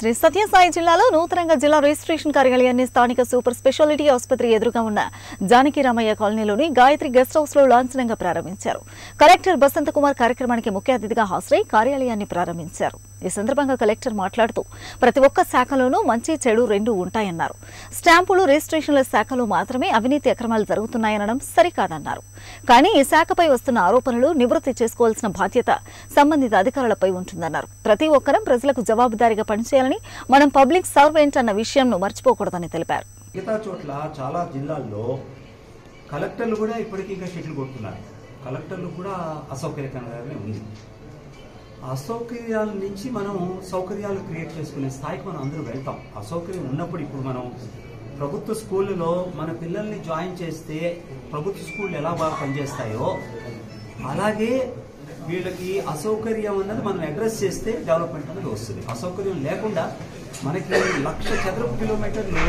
శ్రీ సత్యసాయి జిల్లాలో నూతనంగా జిల్లా రిజిస్ట్రేషన్ కార్యాలయాన్ని స్థానిక సూపర్ స్పెషాలిటీ ఆసుపత్రి ఎదురుగా ఉన్న జానకిరామయ్య కాలనీలోని గాయత్రి గెస్ట్ హౌస్ లో లాంఛనంగా ప్రారంభించారు కలెక్టర్ బసంత కుమార్ కార్యక్రమానికి ముఖ్య అతిథిగా హాజరై కార్యాలయాన్ని ప్రారంభించారు ఈ సందర్భంగా కలెక్టర్ మాట్లాడుతూ ప్రతి ఒక్క శాఖలోనూ మంచి చెడు రెండు ఉంటాయన్నారు స్టాంపులు రిజిస్ట్రేషన్ల శాఖలో మాత్రమే అవినీతి అక్రమాలు జరుగుతున్నాయనడం సరికాదన్నారు కానీ ఈ శాఖపై వస్తున్న ఆరోపణలు నివృత్తి చేసుకోవాల్సిన బాధ్యత సంబంధిత అధికారులపై ఉంటుందన్నారు ప్రతి ఒక్కరం ప్రజలకు జవాబుదారీగా పనిచేయాలని మనం పబ్లిక్ సర్వెంట్ అన్న విషయంను మర్చిపోకూడదని తెలిపారు మిగతా చోట్ల చాలా జిల్లాల్లో కలెక్టర్లు కూడా ఇప్పటికీ ఇంకా షెడ్యూల్ కొడుతున్నారు కలెక్టర్లు కూడా అసౌకర్యకరంగానే ఉంది ఆ అసౌకర్యాల నుంచి మనం సౌకర్యాలు క్రియేట్ చేసుకునే స్థాయికి మనం అందరూ వెళ్తాం అసౌకర్యం ఉన్నప్పుడు ఇప్పుడు మనం ప్రభుత్వ స్కూళ్ళలో మన పిల్లల్ని జాయిన్ చేస్తే ప్రభుత్వ స్కూళ్ళు ఎలా బాగా పనిచేస్తాయో అలాగే వీళ్ళకి అసౌకర్యం అన్నది మనం అడ్రస్ చేస్తే డెవలప్మెంట్ అనేది వస్తుంది అసౌకర్యం లేకుండా మనకి లక్ష చదరపు కిలోమీటర్లు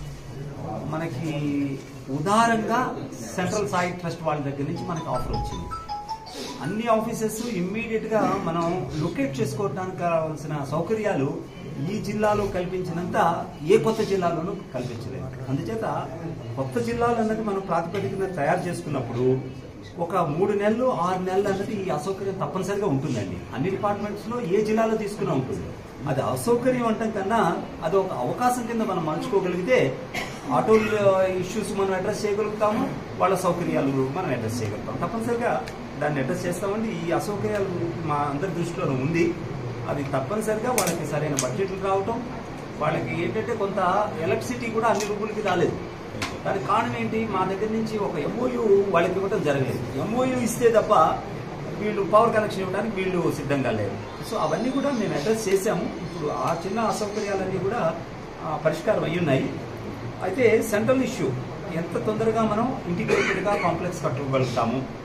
మనకి ఉదారంగా సెంట్రల్ సాయి ట్రస్ట్ వాళ్ళ దగ్గర నుంచి మనకి ఆఫర్ వచ్చింది అన్ని ఆఫీసెస్ ఇమ్మీడియట్ గా మనం లొకేట్ చేసుకోవడానికి కావాల్సిన సౌకర్యాలు ఈ జిల్లాలో కల్పించినంత ఏ కొత్త జిల్లాలోనూ కల్పించలేదు అందుచేత కొత్త జిల్లాలు అన్నది మనం ప్రాతిపదికన తయారు చేసుకున్నప్పుడు ఒక మూడు నెలలు ఆరు నెలలు అన్నది ఈ అసౌకర్యం తప్పనిసరిగా ఉంటుందండి అన్ని డిపార్ట్మెంట్స్ లో ఏ జిల్లాలో తీసుకున్నా ఉంటుంది అది అసౌకర్యం అంటాం కన్నా అది ఒక అవకాశం కింద మనం మలుచుకోగలిగితే ఆటోల ఇష్యూస్ మనం అడ్రస్ చేయగలుగుతాము వాళ్ళ సౌకర్యాలు మనం అడ్రస్ చేయగలుగుతాం తప్పనిసరిగా దాన్ని అడ్రస్ చేస్తామండి ఈ అసౌకర్యాలు మా అందరి దృష్టిలో ఉంది అది తప్పనిసరిగా వాళ్ళకి సరైన బడ్జెట్లు రావటం వాళ్ళకి ఏంటంటే కొంత ఎలక్ట్రిసిటీ కూడా అన్ని రూపులకి రాలేదు దానికి కారణం ఏంటి మా దగ్గర నుంచి ఒక ఎంఓయూ వాళ్ళకి ఇవ్వడం జరగలేదు ఎంఓయూ ఇస్తే తప్ప వీళ్ళు పవర్ కనెక్షన్ ఇవ్వడానికి వీళ్ళు సిద్ధంగా లేరు సో అవన్నీ కూడా మేము అడ్రస్ చేశాము ఇప్పుడు ఆ చిన్న అసౌకర్యాలన్నీ కూడా ఆ, పరిష్కారం అయ్యి ఉన్నాయి అయితే సెంట్రల్ ఇష్యూ ఎంత తొందరగా మనం ఇంటిగ్రేటెడ్గా కాంప్లెక్స్ కట్టుకోగలుగుతాము